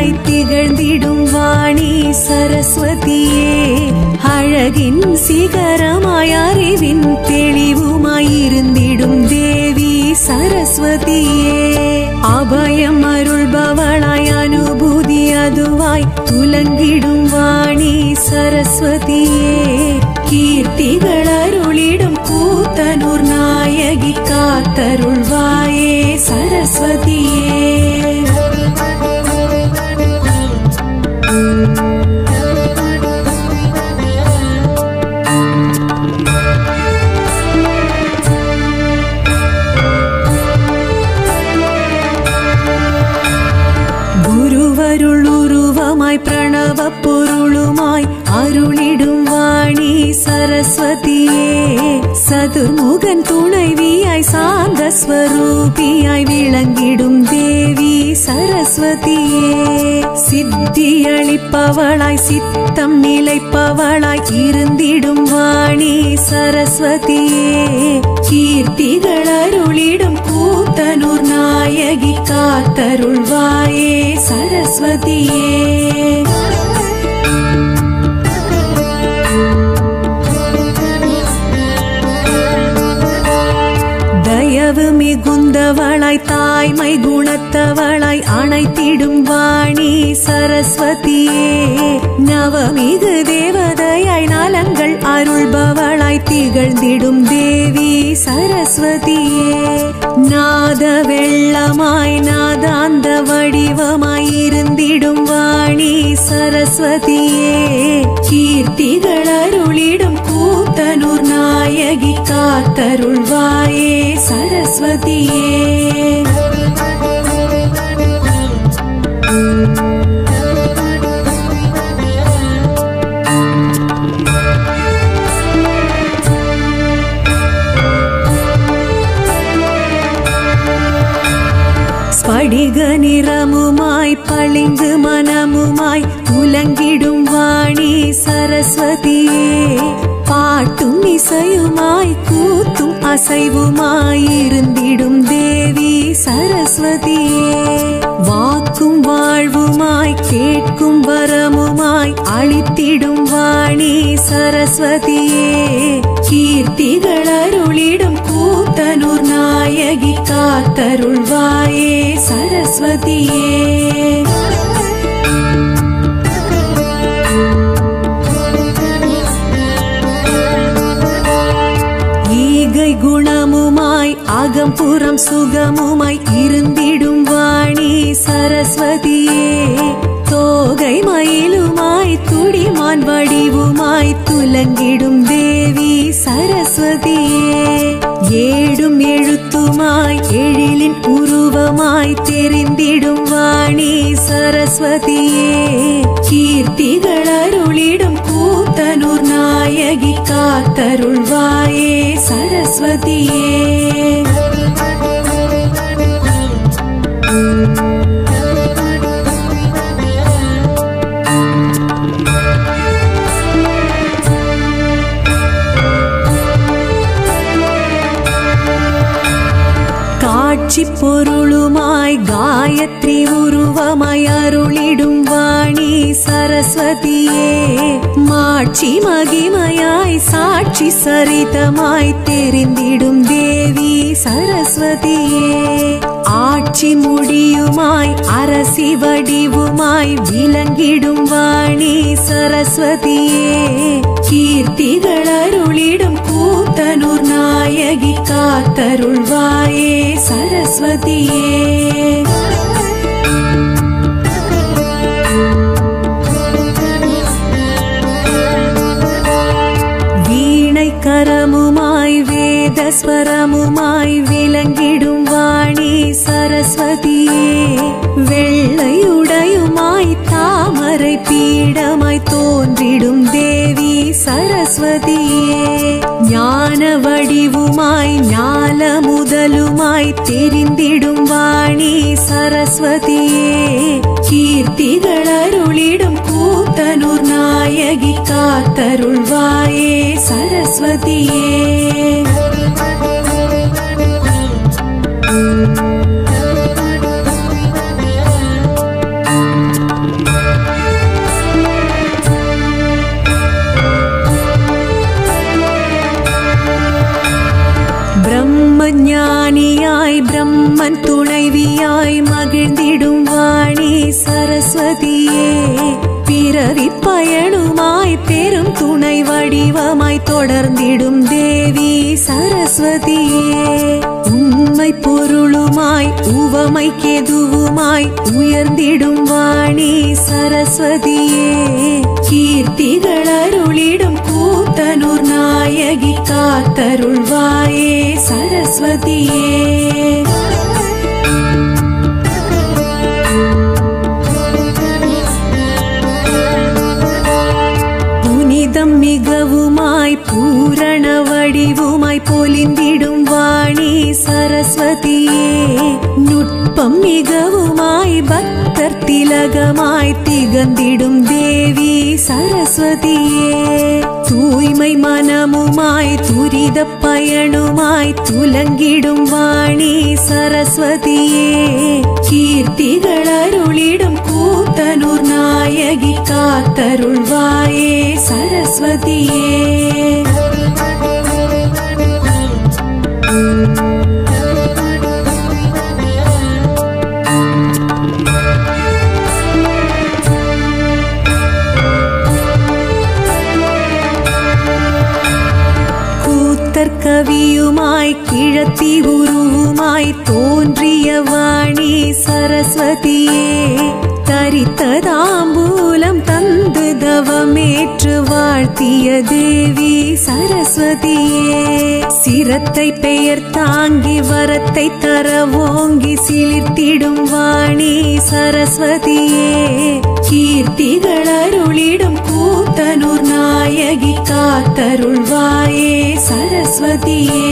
பவளாய் திகழ்ந்திடும் வாணி சரஸ்வதியே அழகின் சிகரமாய் அறிவின் தெளிவுமாய் இருந்திடும் தேவி சரஸ்வதியே அபயம் அருள்பவளாய் அனுபூதி அதுவாய் துலங்கிடும் வாணி சரஸ்வதியே கீர்த்திகள் அருளிடும் கூத்தனூர் நாயகி காத்தருள்வாயே சரஸ்வதியே குருவருள் உருவமாய் பிரணவ பொருளுமாய் அருளிடும் வாணி சரஸ்வதியே சதுர்முகன் துணைவியாய் சாந்த ஸ்வரூபியாய் விளங்கிடும் தேவி சரஸ்வதியே சித்தியளிப்பவளாய் சித்தம் நிலைப்பவளாய் இருந்திடும் வாணி சரஸ்வதியே கீர்த்திகள் அருளிடும் கூத்தனூர் நாயகி காத்தருள்வாயே சரஸ்வதியே தயவு மிகுந்தவளாய் தாய்மை குணத்தவளாய் அணைத்திடும் வாணி சரஸ்வதியே நவமிகு தேவதையாய் நலங்கள் அருள்பவளாய் திகழ்ந்திடும் தேவி சரஸ்வதியே நாத வெள்ளமாய் நாதாந்த வடிவமாய் இருந்திடும் வாணி சரஸ்வதியே கீர்த்திகள் அருளிடும் கூத்தனூர் நாயகி காத்தருள்வாயே சரஸ்வதியே ஸ்படிக நிறமுமாய் பளிங்கு மனமுமாய் உலங்கிடும் வாணி சரஸ்வதியே பாட்டும் இசையுமாய் கூத்தும் அசைவுமாய் இருந்திடும் தேவி சரஸ்வதியே வாக்கும் வாழ்வுமாய் கேட்கும் வரமுமாய் அளித்திடும் வாணி சரஸ்வதியே கீர்த்திகள் அருளிடும் கூத்தனூர் நாயகி காத்தருள்வாயே சரஸ்வதியே ஈகை குணமுமாய் அகம்புறம் சுகமுமாய் இருந்திடும் வாணி சரஸ்வதியே தோகை மயிலுமாய் துடிமான் வடிவுமாய் துலங்கிடும் தேவி சரஸ்வதியே ஏடும் எழுத்துமாய் எழிலின் உருவமாய் தெரிந்திடும் வாணி சரஸ்வதியே கீர்த்திகள் அருளிடும் கூத்தனூர் நாயகி காத்தருள்வாயே சரஸ்வதியே காட்சி பொருளுமாய் காயத்ரி உருவமாய் அருளிடும் வாணி சரஸ்வதியே மாட்சி மகிமையாய் சாட்சி சரிதமாய் தெரிந்திடும் தேவி சரஸ்வதியே ஆட்சி முடியுமாய் அரசி வடிவுமாய் விளங்கிடும் வாணி சரஸ்வதியே கீர்த்திகள் அருளிடும் கூத்தனூர் நாயகி காத்தருள்வாயே சரஸ்வதியே வீணை கரமுமாய் வேதஸ்வரமுமாய் விளங்கிடும் வாணி சரஸ்வதியே வெள்ளையுடையுமாய் தாமரை பீடமாய் தோன்றிடும் தேவி சரஸ்வதியே ஞான வடிவுமாய் ஞால முதலுமாய் தெரிந்திடும் வாணி சரஸ்வதியே கீர்த்திகள் அருளிடும் கூத்தனூர் நாயகி காத்தருள்வாயே சரஸ்வதியே துணை வடிவமாய் தொடர்ந்திடும் தேவி சரஸ்வதியே உண்மை பொருளுமாய் உவமை கெதுவுமாய் உயர்ந்திடும் வாணி சரஸ்வதியே கீர்த்திகள் அருளிடும் கூத்தனூர் நாயகி காத்தருள்வாயே சரஸ்வதியே புனிதம் மிகவுமாய் பூரண வடிவுமாய் பொலிந்திடும் வாணி சரஸ்வதியே நுட்பம் மிகவுமாய் பக்தர் திலகமாய் திகழ்ந்திடும் தேவி சரஸ்வதியே தூய்மை மனமுமாய் துரித பயனுமாய் துலங்கிடும் வாணி சரஸ்வதியே கீர்த்திகள் அருளிடும் கூத்தனூர் நாயகி காத்தருள்வாயே சரஸ்வதியே கூத்தர் கவியுமாய் கிழத்தி உருவுமாய் தோன்றிய வாணி சரஸ்வதியே தரித்ததாம்பூலம் தந்து தவமேற்று வாழ்த்திய தேவி சரஸ்வதியே சிரத்தை பெயர் தாங்கி வரத்தை தர ஓங்கி சிலிர்த்திடும் வாணி சரஸ்வதியே கீர்த்திகள் அருளிடும் கூத்தனூர் நாயகி காத்தருள்வாயே சரஸ்வதியே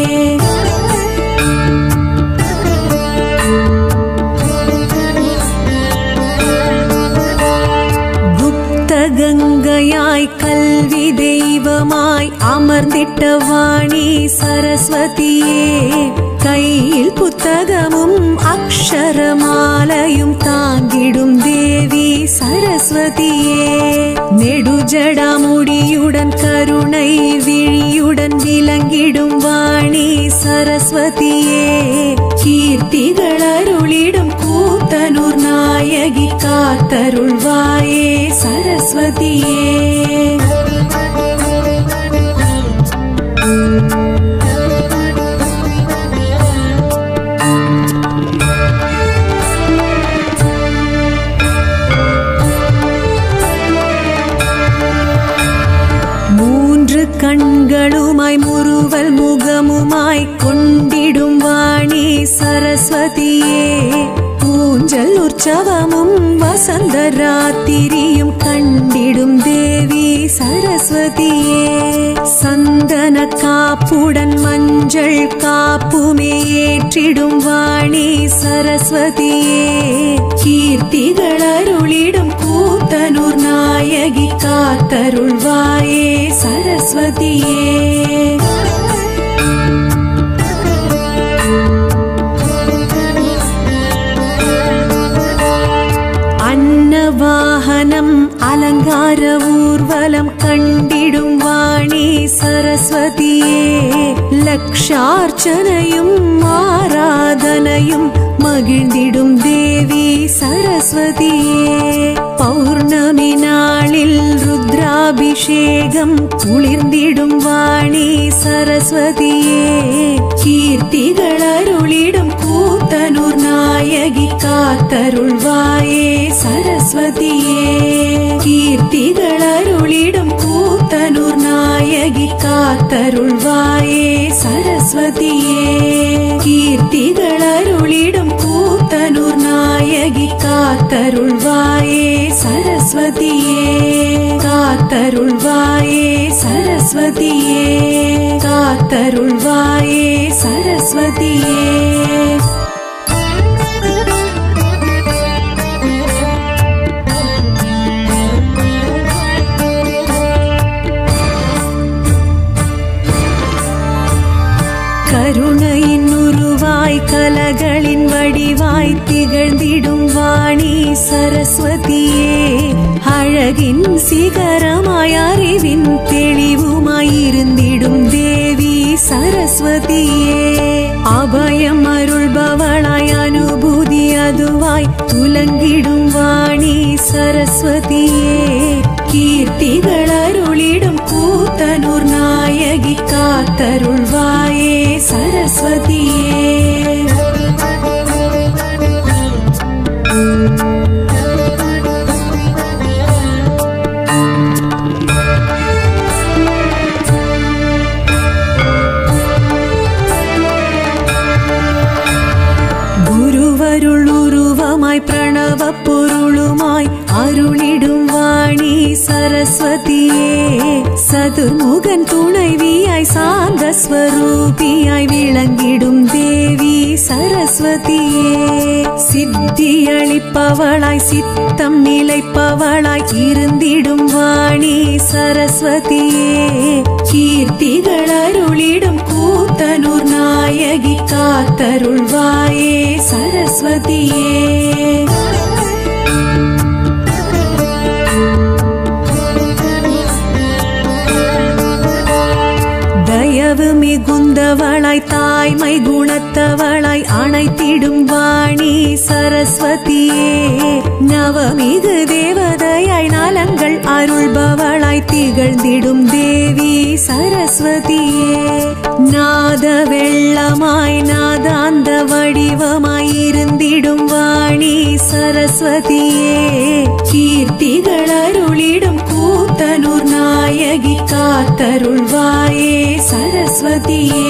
குப்த கங்கையாய் கல்வி தெய்வமாய் அமர்ந்திட்ட வாணி சரஸ்வதியே கையில் புத்தகமும் அக்ஷரமாலையும் தாங்கிடும் தேவி சரஸ்வதியே நெடுஜடாமுடியுடன் கருணை விழியுடன் விளங்கிடும் வாணி சரஸ்வதியே கீர்த்திகள் அருளிடும் கூத்தனூர் நாயகி காத்தருள்வாயே சரஸ்வதியே மூன்று கண்களுமாய் முறுவல் முகமுமாய் கொண்டிடும் வாணி சரஸ்வதியே ஊஞ்சல் உற்சவமும் வசந்த ராத்திரியும் கண்டிடும் தேவி சரஸ்வதியே சந்தன காப்புடன் மஞ்சள் காப்புமே ஏற்றிடும் வாணி சரஸ்வதியே கீர்த்திகள் அருளிடும் கூத்தனூர் நாயகி காத்தருள்வாயே சரஸ்வதியே அன்னவாகனம் அலங்கார ஊர்வலம் கண்டிடும் வாணி சரஸ்வதியே லக்ஷார்ச்சனையும் ஆராதனையும் மகிழ்ந்திடும் தேவி சரஸ்வதியே பௌர்ணமி நாளில் ருத்ராபிஷேகம் குளிர்ந்திடும் வாணி சரஸ்வதியே கீர்த்திகள் அருளிடும் கூத்தனூர் நாயகி காத்தருள்வாயே சரஸ்வதியே கீர்த்திகள் அருளிடும் கூத்தனூர் நாயகி காத்தருள்வாயே சரஸ்வதியே கீர்த்திகள் அருளிடும் கூத்தனூர் நாயகி காத்தருள்வாயே சரஸ்வதியே காத்தருள்வாயே சரஸ்வதியே காத்தருள்வாயே சரஸ்வதியே கருணையின் உருவாய் கலகளின் வடிவாய் திகழ்ந்திடும் வாணி சரஸ்வதியே அழகின் சிகரமாய் அறிவின் தெளிவுமாய் இருந்திடும் தேவி சரஸ்வதியே அபயம் அருள்பவளாய் அனுபூதி அதுவாய் துலங்கிடும் வாணி சரஸ்வதியே கீர்த்திகள் அருளிடும் கூத்தனூர் நாயகி காத்தருள்வாயே சரஸ்வதியே குருவருள் உருவமாய் பிரணவ பொருளுமாய் அருளிடும் வாணி சரஸ்வதியே சதுர்முகன் துணைவியாய் சாந்த ஸ்வரூபியாய் விளங்கிடும் தேவி சரஸ்வதியே சித்தியளிப்பவளாய் சித்தம் நிலைப்பவளாய் இருந்திடும் வாணி சரஸ்வதியே கீர்த்திகள் அருளிடும் கூத்தனூர் நாயகி காத்தருள்வாயே சரஸ்வதியே தயவு மிகுந்தவளாய் தாய்மை குணத்தவளாய் அணைத்திடும் வாணி சரஸ்வதியே நவமிகு தேவதையாய் நலங்கள் அருள்பவளாய் திகழ்ந்திடும் தேவி சரஸ்வதியே நாத வெள்ளமாய் நாதாந்த வடிவமாய் இருந்திடும் வாணி சரஸ்வதியே கீர்த்திகள் அருளிடும் கூத்தனூர் நாயகி காத்தருள்வாயே சரஸ்வதியே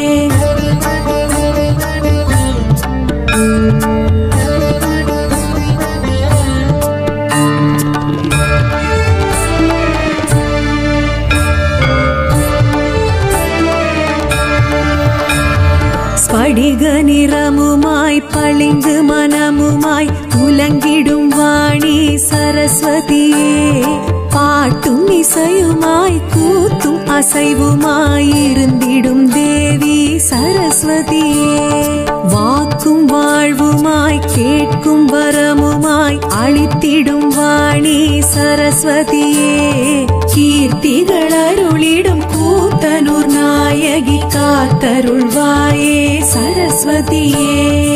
ஸ்படிக நிறமுமாய் பளிங்கு மனமுமாய் உலங்கிடும் வாணி சரஸ்வதியே பாட்டும் இசையுமாய் கூத்தும் அசைவுமாய் இருந்திடும் தேவி சரஸ்வதியே வாக்கும் வாழ்வுமாய் கேட்கும் வரமுமாய் அளித்திடும் வாணி சரஸ்வதியே கீர்த்திகள் அருளிடும் கூத்தனூர் நாயகி காத்தருள்வாயே சரஸ்வதியே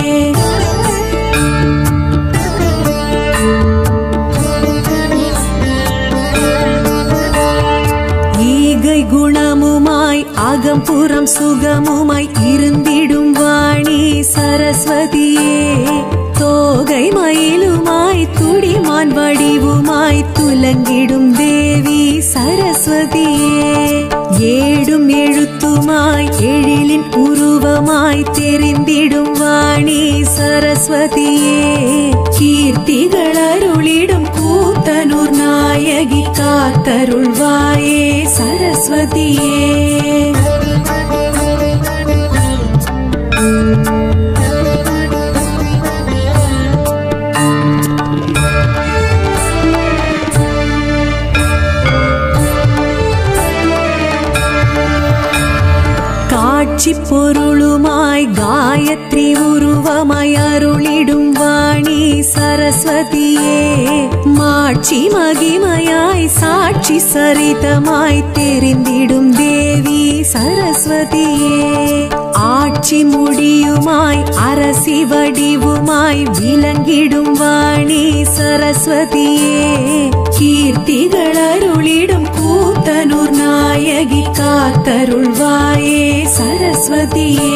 ஈகை குணமுமாய் அகம்புறம் சுகமுமாய் இருந்திடும் வாணி சரஸ்வதியே தோகை மயிலுமாய் துடிமான் வடிவுமாய் துலங்கிடும் தேவி சரஸ்வதியே ஏடும் எழுத்துமாய் எழிலின் உருவமாய் தெரிந்திடும் வாணி சரஸ்வதியே கீர்த்திகள் அருளிடும் கூத்தனூர் நாயகி காத்தருள்வாயே சரஸ்வதியே காட்சி பொருளுமாய் காயத்ரி உருவமாய் அருளிடும் வாணி சரஸ்வதியே மாட்சி மகிமையாய் சாட்சி சரிதமாய் தெரிந்திடும் தேவி சரஸ்வதியே ஆட்சி முடியுமாய் அரசி வடிவுமாய் விளங்கிடும் வாணி சரஸ்வதியே கீர்த்திகள் அருளிடும் கூத்தனூர் நாயகி காத்தருள்வாயே சரஸ்வதியே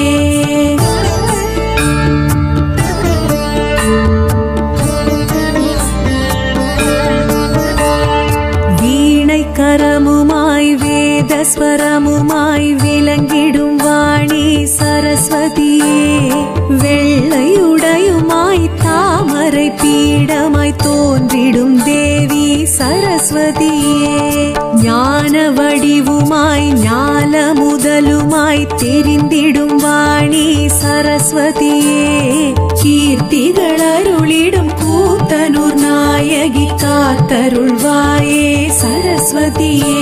வீணை கரமுமாய் வேதஸ்வரமுமாய் விளங்கிடும் வாணி சரஸ்வதியே வெள்ளையுடையுமாய் தாமரை பீடமாய் தோன்றிடும் தேவி சரஸ்வதியே ஞான வடிவுமாய் ஞான முதலுமாய் தெரிந்திடும் வாணி சரஸ்வதியே கீர்த்திகள் அருளிடும் கூத்தனூர் நாயகி காத்தருள்வாயே சரஸ்வதியே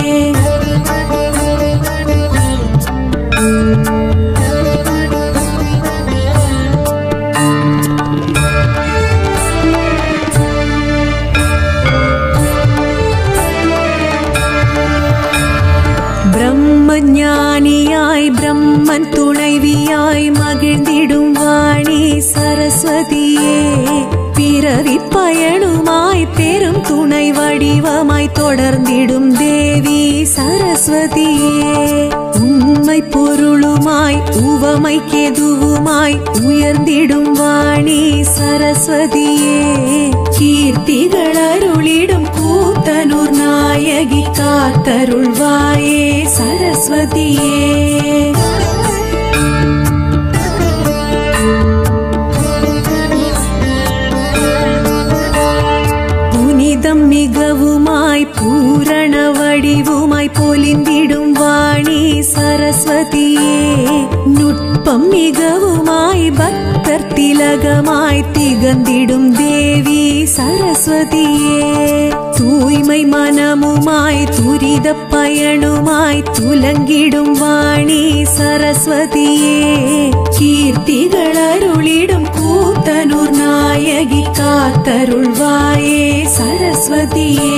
பிரம்ம ஞானியாய் பிரம்மன் துணைவியாய் மகிழ்ந்திடும் வாணி சரஸ்வதியே பிறவி பயனுமாய் பெரும் துணை வடிவமாய் தொடர்ந்திடும் தேவி சரஸ்வதியே உண்மை பொருளுமாய் உவமை கெதுவுமாய் உயர்ந்திடும் வாணி சரஸ்வதியே கீர்த்திகள் அருளிடும் கூத்தனூர் நாயகி காத்தருள்வாயே சரஸ்வதியே புனிதம் மிகவுமாய் பூரண வடிவுமாய் பொலிந்திடும் வாணி சரஸ்வதியே நுட்பம் மிகவுமாய் பக்தர் திலகமாய் திகழ்ந்திடும் தேவி சரஸ்வதியே தூய்மை மனமுமாய் துரித பயனுமாய் துலங்கிடும் வாணி சரஸ்வதியே கீர்த்திகள் அருளிடும் கூத்தனூர் நாயகி காத்தருள்வாயே சரஸ்வதியே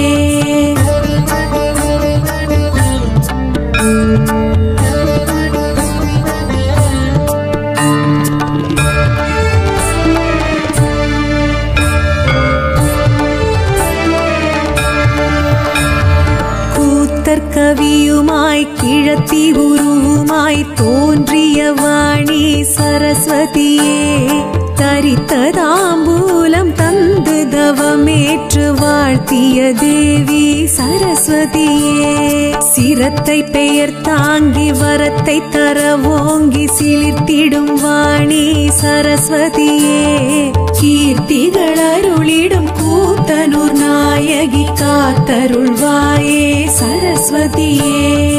கூத்தர் கவியுமாய் கிழத்தி உருவுமாய் தோன்றிய வாணி சரஸ்வதியே தரித்ததாம்பூலம் தந்து தவமேற்று வாழ்த்திய தேவி சரஸ்வதியே சிரத்தை பெயர் தாங்கி வரத்தை தர ஓங்கி சிலிர்த்திடும் வாணி சரஸ்வதியே கீர்த்திகள் அருளிடும் கூத்தனூர் நாயகி காத்தருள்வாயே சரஸ்வதியே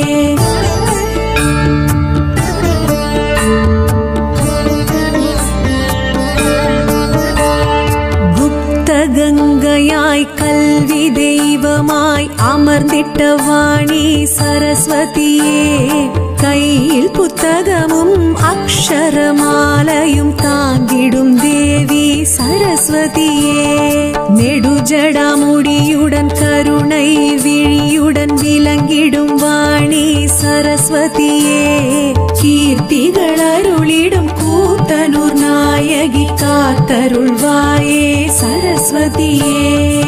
குப்த கங்கையாய் கல்வி தெய்வமாய் அமர்ந்திட்ட வாணி சரஸ்வதியே கையில் புத்தகமும் அக்ஷரமாலையும் தாங்கிடும் தேவி சரஸ்வதியே நெடுஜடாமுடியுடன் கருணை விழியுடன் விளங்கிடும் வாணி சரஸ்வதியே கீர்த்திகள் அருளிடும் கூத்தனூர் நாயகி காத்தருள்வாயே சரஸ்வதியே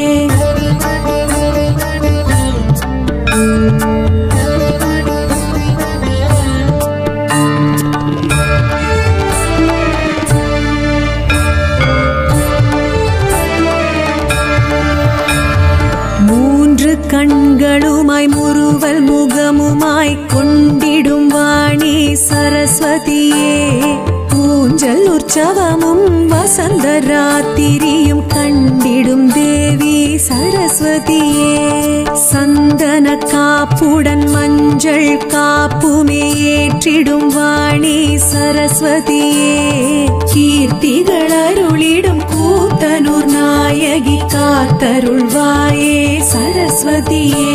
மூன்று கண்களுமாய் முறுவல் முகமுமாய் கொண்டிடும் வாணி சரஸ்வதியே ஊஞ்சல் உற்சவமும் வசந்த ராத்திரியும் கண்டிடும் தேவி சரஸ்வதியே சந்தன காப்புடன் மஞ்சள் காப்புமே ஏற்றிடும் வாணி சரஸ்வதியே கீர்த்திகள் அருளிடும் கூத்தனூர் நாயகி காத்தருள்வாயே சரஸ்வதியே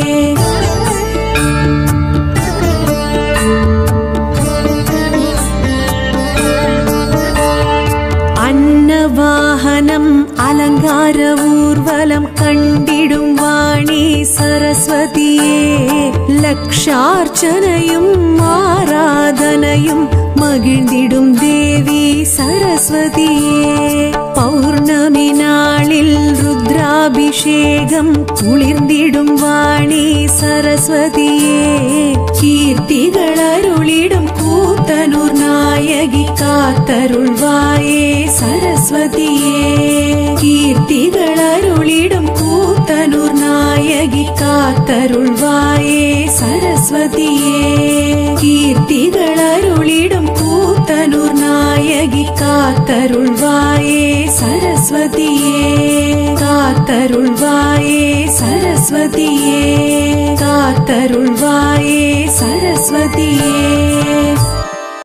அன்னவாகனம் அலங்கார ஊர்வலம் கண்டிடும் வாணி சரஸ்வதியே லக்ஷார்ச்சனையும் ஆராதனையும் மகிழ்ந்திடும் தேவி சரஸ்வதியே பௌர்ணமி நாளில் ருத்ராபிஷேகம் குளிர்ந்திடும் வாணி சரஸ்வதியே கீர்த்திகள் அருளிடும் கூத்தனூர் நாயகி காத்தருள்வாயே சரஸ்வதியே கீர்த்திகள் அருளிடும் கூத்தனூர் நாயகி காத்தருள்வாயே சரஸ்வதியே கீர்த்திகள் அருளிடும் கூத்தனூர் நாயகி காத்தருள்வாயே சரஸ்வதியே காத்தருள்வாயே சரஸ்வதியே காத்தருள்வாயே சரஸ்வதியே